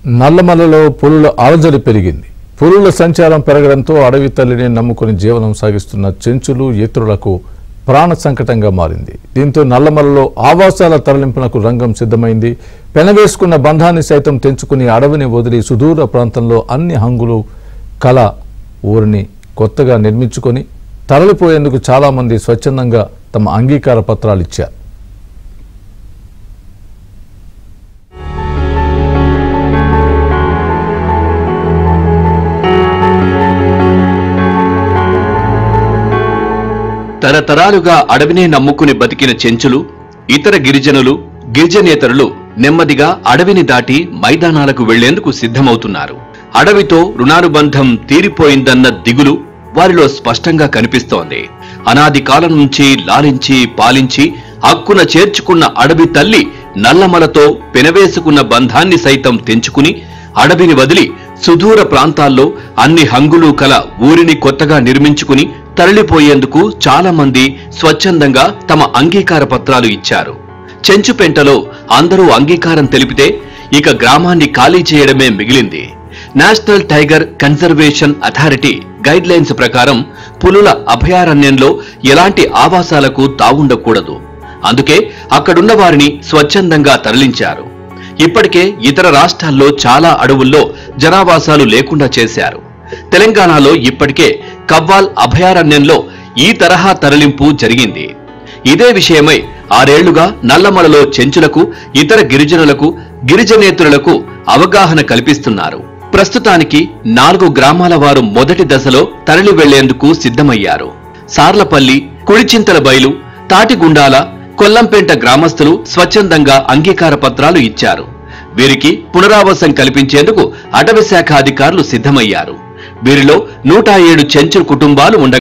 నల్లమలలో పులుల అలజడి పెరిగింది పులుల సంచారం పెరగడంతో అడవి తల్లిని నమ్ముకుని జీవనం సాగిస్తున్న చెంచులు ఇతరులకు ప్రాణ సంకటంగా మారింది దీంతో నల్లమలలో ఆవాసాల తరలింపునకు రంగం సిద్ధమైంది పెనవేసుకున్న బంధాన్ని సైతం తెంచుకుని అడవిని వదిలి సుదూర ప్రాంతంలో అన్ని హంగులు కళ ఊరిని కొత్తగా నిర్మించుకొని తరలిపోయేందుకు చాలామంది స్వచ్ఛందంగా తమ అంగీకార పత్రాలు ఇచ్చారు తరతరాలుగా అడవినే నమ్ముకుని బతికిన చెంచులు ఇతర గిరిజనులు గిరిజనేతరులు నెమ్మదిగా అడవిని దాటి మైదానాలకు వెళ్లేందుకు సిద్ధమవుతున్నారు అడవితో రుణానుబంధం తీరిపోయిందన్న దిగులు వారిలో స్పష్టంగా కనిపిస్తోంది అనాది కాలం నుంచి లాలించి పాలించి హక్కున చేర్చుకున్న అడవి తల్లి నల్లమలతో పెనవేసుకున్న బంధాన్ని సైతం తెంచుకుని అడవిని వదిలి సుదూర ప్రాంతాల్లో అన్ని హంగులు కల ఊరిని కొత్తగా నిర్మించుకుని తరలిపోయేందుకు చాలా మంది స్వచ్ఛందంగా తమ అంగీకార పత్రాలు ఇచ్చారు చెంచుపెంటలో అందరూ అంగీకారం తెలిపితే ఇక గ్రామాన్ని ఖాళీ చేయడమే మిగిలింది national tiger conservation authority guidelines ప్రకారం పులుల అభయారణ్యంలో ఎలాంటి ఆవాసాలకు తావుండకూడదు అందుకే అక్కడున్న వారిని స్వచ్ఛందంగా తరలించారు ఇప్పటికే ఇతర రాష్ట్రాల్లో చాలా అడవుల్లో జనావాసాలు లేకుండా చేశారు తెలంగాణలో ఇప్పటికే కవ్వాల్ అభయారణ్యంలో ఈ తరహా తరలింపు జరిగింది ఇదే విషయమై ఆరేళ్లుగా నల్లమలలో చెంచులకు ఇతర గిరిజనులకు గిరిజనేతరులకు అవగాహన కల్పిస్తున్నారు ప్రస్తుతానికి నాలుగు గ్రామాల వారు మొదటి దశలో తరలి వెళ్లేందుకు సిద్ధమయ్యారు సార్లపల్లి కుడిచింతల బయలు తాటిగుండాల కొల్లంపేంట గ్రామస్తులు స్వచ్ఛందంగా అంగీకార పత్రాలు ఇచ్చారు వీరికి పునరావాసం కల్పించేందుకు అటవీ శాఖ అధికారులు సిద్ధమయ్యారు వీరిలో నూట ఏడు చెంచు కుటుంబాలు ఉండగా